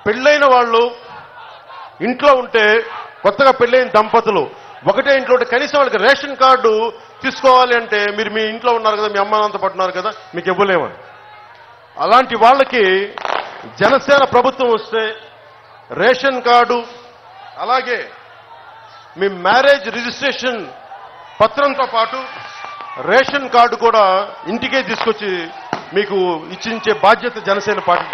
పెళ్ళైన వాళ్ళు ఇంట్లో ఉంటే కొత్తగా పెళ్ళైన దంపతులు ఒకటే ఇంట్లో ఉంటే కనీసం వాళ్ళకి రేషన్ కార్డు తీసుకోవాలి అంటే మీరు మీ ఇంట్లో ఉన్నారు కదా మీ అమ్మ నాన్నతో పట్టున్నారు కదా మీకు ఇవ్వలేమని అలాంటి వాళ్ళకి జనసేన ప్రభుత్వం వస్తే రేషన్ కార్డు అలాగే మీ మ్యారేజ్ రిజిస్ట్రేషన్ పత్రంతో పాటు రేషన్ కార్డు కూడా ఇంటికే తీసుకొచ్చి మీకు ఇచ్చించే బాధ్యత జనసేన పార్టీ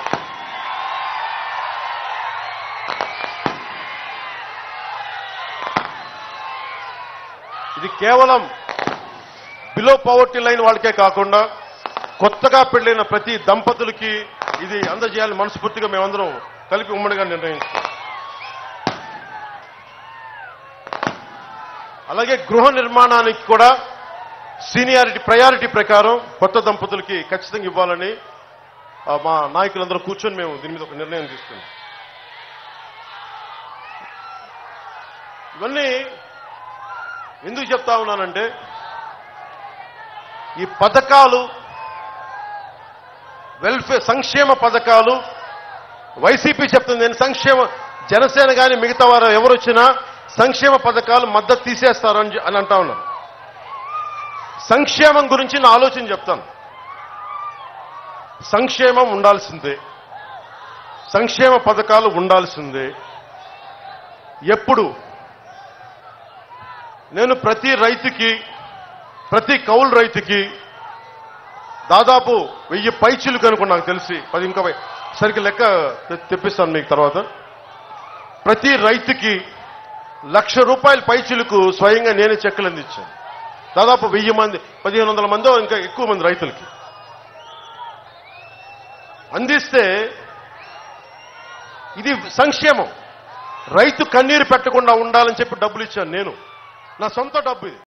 ఇది కేవలం బిలో పవర్టీ లైన్ వాళ్ళకే కాకుండా కొత్తగా పెళ్ళైన ప్రతి దంపతులకి ఇది అందజేయాలని మనస్ఫూర్తిగా మేమందరం కలిపి ఉమ్మడిగా నిర్ణయించుకున్నాం అలాగే గృహ నిర్మాణానికి కూడా సీనియారిటీ ప్రయారిటీ ప్రకారం కొత్త దంపతులకి ఖచ్చితంగా ఇవ్వాలని ఆ, మా నాయకులందరూ కూర్చొని మేము దీని మీద ఒక నిర్ణయం తీసుకున్నాం ఇవన్నీ ఎందుకు చెప్తా ఉన్నానంటే ఈ పథకాలు వెల్ఫేర్ సంక్షేమ పథకాలు వైసీపీ చెప్తుంది నేను సంక్షేమ జనసేన కానీ మిగతా వారు ఎవరు వచ్చినా సంక్షేమ పథకాలు మద్దతు తీసేస్తారని చె- అని అంటా ఉన్నారు సంక్షేమం గురించి నా ఆలోచన చెప్తాను సంక్షేమం ఉండాల్సిందే సంక్షేమ పథకాలు ఉండాల్సిందే ఎప్పుడు నేను ప్రతి రైతుకి ప్రతి కౌలు రైతుకి దాదాపు వెయ్యి పైచీలు కనుక నాకు తెలిసి పది ఇంకా వై- సరిగ్గా లెక్క తె- తెప్పిస్తాను మీకు తర్వాత ప్రతి రైతుకి లక్ష రూపాయల పైచీలకు స్వయంగా నేనే చెక్కులు అందించాను దాదాపు వెయ్యి మంది పదిహేను వందల మంది ఇంకా ఎక్కువ మంది రైతులకి అందిస్తే ఇది సంక్షేమం రైతు కన్నీరు పెట్టకుండా ఉండాలని చెప్పి డబ్బులు ఇచ్చాను నేను నా సొంత డబ్బు ఇది